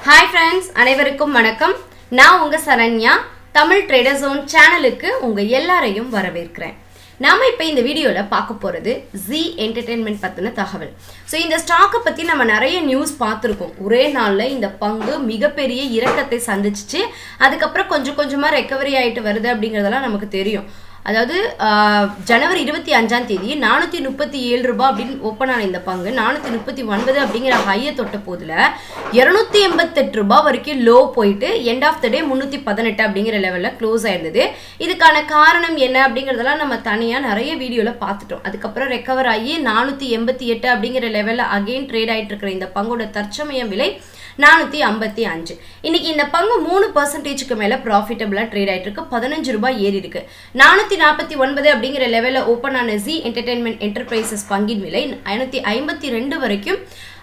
hi friends அனைவருக்கும் வணக்கம் நான் உங்க சரண்யா தமிழ் ட்ரேடர் ஜோன் சேனலுக்கு உங்க எல்லாரையும் வரவேற்கிறேன் நாம இப்போ இந்த வீடியோவில் பார்க்க போகிறது ஜி என்டர்டெயின்மெண்ட் பற்றின தகவல் ஸோ இந்த ஸ்டாக்கை பற்றி நம்ம நிறைய நியூஸ் பார்த்துருக்கோம் ஒரே நாளில் இந்த பங்கு மிகப்பெரிய இறக்கத்தை சந்திச்சிச்சு அதுக்கப்புறம் கொஞ்சம் கொஞ்சமாக ரெக்கவரி ஆகிட்டு வருது அப்படிங்கிறதெல்லாம் நமக்கு தெரியும் அதாவது ஆஹ், ஜனவரி இருபத்தி அஞ்சாம் தேதி நானூற்றி முப்பத்தி ஏழு ரூபாய் அப்படின்னு ஓப்பன் ஆன இந்த பங்கு நானூற்றி முப்பத்தி ஒன்பது அப்படிங்கிற ஹையை தொட்ட போதில் இரநூத்தி எண்பத்தெட்டு ரூபாய் வரைக்கும் லோ போயிட்டு எண்ட் ஆஃப் த டே முந்நூற்றி பதினெட்டு அப்படிங்கிற லெவலில் க்ளோஸ் ஆயிருந்தது இதுக்கான காரணம் என்ன அப்படிங்கிறதெல்லாம் நம்ம தனியாக நிறைய வீடியோவில் பார்த்துட்டோம் அதுக்கப்புறம் ரெக்கவர் ஆகி நானூற்றி எண்பத்தி எட்டு அப்படிங்கிற லெவலில் அகெயின் ட்ரேட் ஆயிட்டு இருக்கிற இந்த பங்கோட தற்சமய விலை நானூற்றி ஐம்பத்தி அஞ்சு இன்னைக்கு இந்த பங்கு மூணு பர்சன்டேஜுக்கு மேலே ப்ராஃபிட்டபிளாக ட்ரேட் ஆயிட்டு இருக்கு பதினஞ்சு ரூபாய் ஏறி இருக்கு நானூற்றி நாற்பத்தி ஒன்பது அப்படிங்கிற லெவலில் ஓப்பன் ஆன ஜி என்டர்டைன்மெண்ட் என்டர்பிரைசஸ் பங்கின் விலை ஐநூற்றி ஐம்பத்தி ரெண்டு வரைக்கும்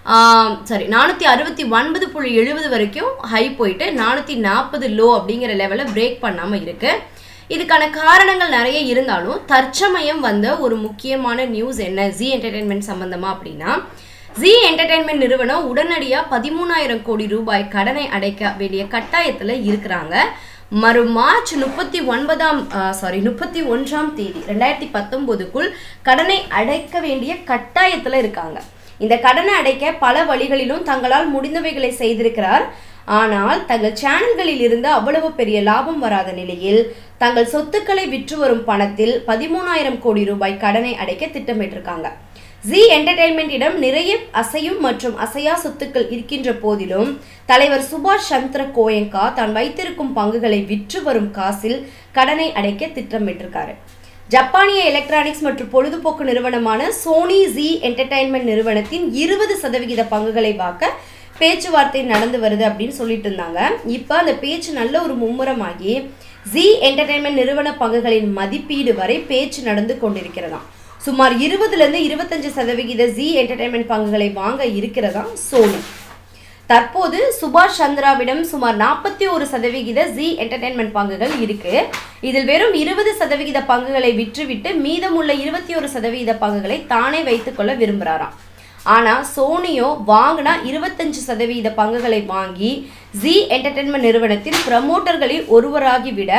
சாரி நானூற்றி அறுபத்தி ஒன்பது புள்ளி எழுபது வரைக்கும் ஹை போயிட்டு நானூற்றி நாற்பது லோ அப்படிங்கிற லெவலில் பிரேக் பண்ணாமல் இருக்கு இதுக்கான காரணங்கள் நிறைய இருந்தாலும் தற்சமயம் வந்த ஒரு முக்கியமான நியூஸ் என்ன ஜி என்டர்டைன்மெண்ட் சம்பந்தமா அப்படின்னா ஜி என்டர்டைன்மெண்ட் நிறுவனம் உடனடியாக பதிமூணாயிரம் கோடி ரூபாய் கடனை அடைக்க வேண்டிய கட்டாயத்தில் இருக்கிறாங்க மறு மார்ச் முப்பத்தி ஒன்பதாம் சாரி முப்பத்தி ஒன்றாம் தேதி ரெண்டாயிரத்தி பத்தொம்போதுக்குள் கடனை அடைக்க வேண்டிய கட்டாயத்தில் இருக்காங்க இந்த கடனை அடைக்க பல வழிகளிலும் தங்களால் முடிந்தவைகளை செய்திருக்கிறார் ஆனால் தங்கள் சேனல்களில் இருந்து அவ்வளவு பெரிய லாபம் வராத நிலையில் தங்கள் சொத்துக்களை விற்று வரும் பணத்தில் பதிமூணாயிரம் கோடி ரூபாய் கடனை அடைக்க திட்டமிட்டிருக்காங்க ஜி என்டர்டெயின்மெண்ட்டிடம் நிறைய அசையும் மற்றும் அசையா சொத்துக்கள் இருக்கின்ற போதிலும் தலைவர் சுபாஷ் சந்திர கோயங்கா தான் வைத்திருக்கும் பங்குகளை விற்று வரும் காசில் கடனை அடைக்க திட்டமிட்டிருக்காரு ஜப்பானிய எலக்ட்ரானிக்ஸ் மற்றும் பொழுதுபோக்கு நிறுவனமான சோனி ஜி என்டர்டைன்மெண்ட் நிறுவனத்தின் இருபது சதவிகித பங்குகளை வாக்க பேச்சுவார்த்தை நடந்து வருது அப்படின்னு சொல்லிட்டு இருந்தாங்க இப்போ அந்த பேச்சு நல்ல ஒரு மும்முரமாகி ஜி என்டர்டைன்மெண்ட் நிறுவன பங்குகளின் மதிப்பீடு வரை பேச்சு நடந்து கொண்டிருக்கிறதாம் சுமார் இருபதுலேருந்து இருபத்தஞ்சு சதவிகித ஜி என்டர்டைன்மெண்ட் பங்குகளை வாங்க இருக்கிறதா சோனி தற்போது சுபாஷ் சந்திராவிடம் சுமார் நாற்பத்தி ஒரு சதவிகித ஜி என்டர்டைன்மெண்ட் பங்குகள் இருக்கு இதில் வெறும் இருபது சதவிகித பங்குகளை விற்றுவிட்டு மீதமுள்ள இருபத்தி ஒரு சதவிகித பங்குகளை தானே வைத்துக்கொள்ள விரும்புகிறாராம் ஆனால் சோனியோ வாங்கினா இருபத்தஞ்சு சதவீத பங்குகளை வாங்கி ஜி என்டர்டைன்மெண்ட் நிறுவனத்தின் ப்ரமோட்டர்களில் ஒருவராகி விட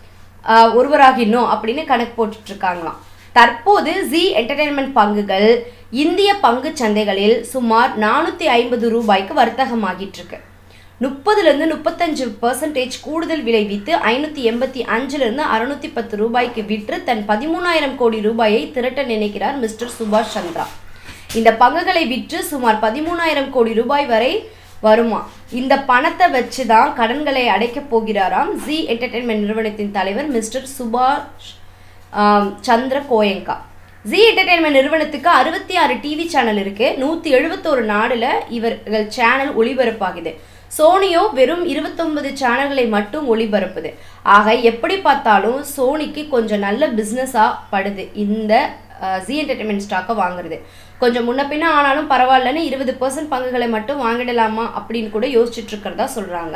ஆஹ், ஒருவராகினோம் அப்படின்னு கணக்கு போட்டுட்டு இருக்காங்களாம் தற்போது ஜி என்டர்டைன்மெண்ட் பங்குகள் இந்திய பங்கு சந்தைகளில் சுமார் நானூற்றி ஐம்பது ரூபாய்க்கு வர்த்தகமாகிட்டு இருக்கு முப்பதுலேருந்து முப்பத்தஞ்சு பர்சன்டேஜ் கூடுதல் விலை விற்று ஐநூற்றி எண்பத்தி அஞ்சுலேருந்து அறுநூத்தி பத்து ரூபாய்க்கு விற்று தன் பதிமூணாயிரம் கோடி ரூபாயை திரட்ட நினைக்கிறார் மிஸ்டர் சுபாஷ் சந்திரா இந்த பங்குகளை விற்று சுமார் பதிமூணாயிரம் கோடி ரூபாய் வரை வருமா இந்த பணத்தை வச்சு தான் கடன்களை அடைக்கப் போகிறாராம் ஜி என்டர்டைன்மெண்ட் நிறுவனத்தின் தலைவர் மிஸ்டர் சுபாஷ் ஆம், சந்திர கோயங்கா ஜி என்டர்டைன்மெண்ட் நிறுவனத்துக்கு அறுபத்தி ஆறு டிவி சேனல் இருக்கு நூற்றி எழுபத்தோரு நாடுல இவர்கள் சேனல் ஒளிபரப்பாகுது சோனியோ வெறும் இருபத்தொன்பது சேனல்களை மட்டும் ஒளிபரப்புது ஆக எப்படி பார்த்தாலும் சோனிக்கு கொஞ்சம் நல்ல பிஸ்னஸாக படுது இந்த ஜி என்டர்டைன்மெண்ட் ஸ்டாக்கை வாங்குறது கொஞ்சம் முன்ன பின்ன ஆனாலும் பரவாயில்லன்னு இருபது பர்சன்ட் பங்குகளை மட்டும் வாங்கிடலாமா அப்படின்னு கூட யோசிச்சுட்டு இருக்கிறதா சொல்கிறாங்க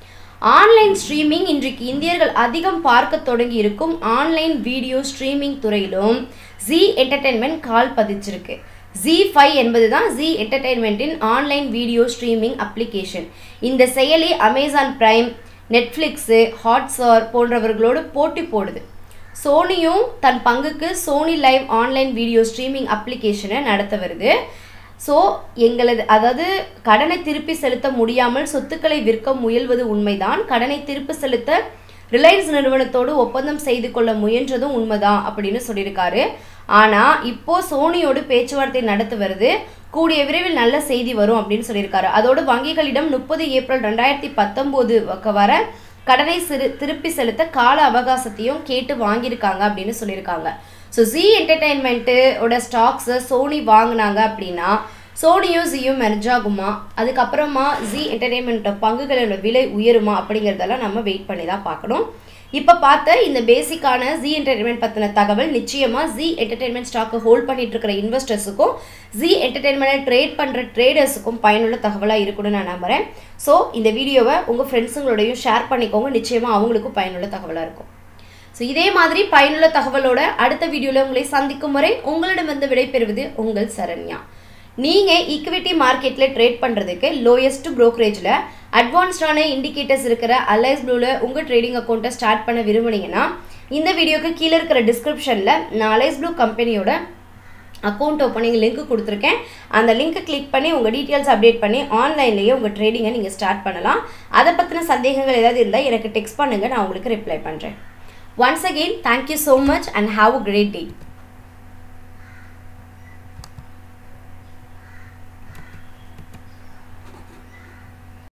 ஆன்லைன் ஸ்ட்ரீமிங் இன்றைக்கு இந்தியர்கள் அதிகம் பார்க்க தொடங்கி இருக்கும் ஆன்லைன் வீடியோ ஸ்ட்ரீமிங் துறையிலும் ஜி என்டர்டெயின்மெண்ட் கால் பதிச்சிருக்கு ஜி ஃபைவ் என்பது தான் ஜி என்டர்டெயின்மெண்ட்டின் ஆன்லைன் வீடியோ ஸ்ட்ரீமிங் அப்ளிகேஷன் இந்த செயலி அமேசான் பிரைம் நெட்ஃப்ளிக்ஸு ஹாட்ஸ்டார் போன்றவர்களோடு போட்டி போடுது சோனியும் தன் பங்குக்கு Sony Liv online video streaming அப்ளிகேஷனை நடத்த வருது ஸோ எங்களது அதாவது கடனை திருப்பி செலுத்த முடியாமல் சொத்துக்களை விற்க முயல்வது உண்மைதான் கடனை திருப்பி செலுத்த ரிலையன்ஸ் நிறுவனத்தோடு ஒப்பந்தம் செய்து கொள்ள முயன்றதும் உண்மைதான் அப்படின்னு சொல்லியிருக்காரு ஆனால் இப்போ சோனியோடு பேச்சுவார்த்தை நடத்தி வருது கூடிய விரைவில் நல்ல செய்தி வரும் அப்படின்னு சொல்லியிருக்காரு அதோடு வங்கிகளிடம் முப்பது ஏப்ரல் ரெண்டாயிரத்தி பத்தொம்போது வர கடனை சிறு திருப்பி செலுத்த கால அவகாசத்தையும் கேட்டு வாங்கியிருக்காங்க அப்படின்னு சொல்லியிருக்காங்க ஸோ ஜி என்டர்டெயின்மெண்ட்டோட ஸ்டாக்ஸை சோனி வாங்கினாங்க அப்படின்னா சோனியும் ஜியும் மெர்ஜ் ஆகுமா அதுக்கப்புறமா ஜி என்டர்டெயின்மெண்ட் பங்குகளோட விலை உயருமா அப்படிங்கிறதெல்லாம் நம்ம வெயிட் பண்ணி தான் பார்க்கணும் இப்போ பார்த்த இந்த பேசிக்கான ஜி என்டர்டெயின்மெண்ட் பற்றின தகவல் நிச்சயமாக ஜி என்டர்டெயின்மெண்ட் ஸ்டாக்கை ஹோல்ட் பண்ணிட்டு இருக்கிற இன்வெஸ்டர்ஸுக்கும் ஜி என்டர்டெயின்மெண்ட்டை ட்ரேட் பண்ணுற ட்ரேடர்ஸுக்கும் பயனுள்ள தகவலாக இருக்குன்னு நான் நம்புகிறேன் ஸோ இந்த வீடியோவை உங்கள் ஃப்ரெண்ட்ஸுங்களோடையும் ஷேர் பண்ணிக்கோங்க நிச்சயமாக அவங்களுக்கும் பயனுள்ள தகவலாக இருக்கும் ஸோ இதே மாதிரி பயனுள்ள தகவலோட அடுத்த வீடியோவில் உங்களை சந்திக்கும் வரை உங்களிடம் வந்து விடைபெறுவது உங்கள் சரண்யா நீங்கள் ஈக்விட்டி மார்க்கெட்டில் ட்ரேட் பண்ணுறதுக்கு லோயஸ்ட் ப்ரோக்கரேஜில் அட்வான்ஸ்டான இண்டிகேட்டர்ஸ் இருக்கிற அலைஸ் ப்ளூவில் உங்கள் ட்ரேடிங் அக்கௌண்ட்டை ஸ்டார்ட் பண்ண விரும்புனீங்கன்னா இந்த வீடியோக்கு கீழே இருக்கிற டிஸ்கிரிப்ஷனில் நான் அலைஸ் ப்ளூ கம்பெனியோட அக்கௌண்ட் ஓப்பனிங் லிங்க் கொடுத்துருக்கேன் அந்த லிங்க்கை கிளிக் பண்ணி உங்கள் டீட்டெயில்ஸ் அப்டேட் பண்ணி ஆன்லைன்லேயே உங்கள் ட்ரேடிங்கை நீங்கள் ஸ்டார்ட் பண்ணலாம் அதை பற்றின சந்தேகங்கள் ஏதாவது இருந்தால் எனக்கு டெக்ஸ்ட் பண்ணுங்கள் நான் உங்களுக்கு ரிப்ளை பண்ணுறேன் once again thank you so much and have a great day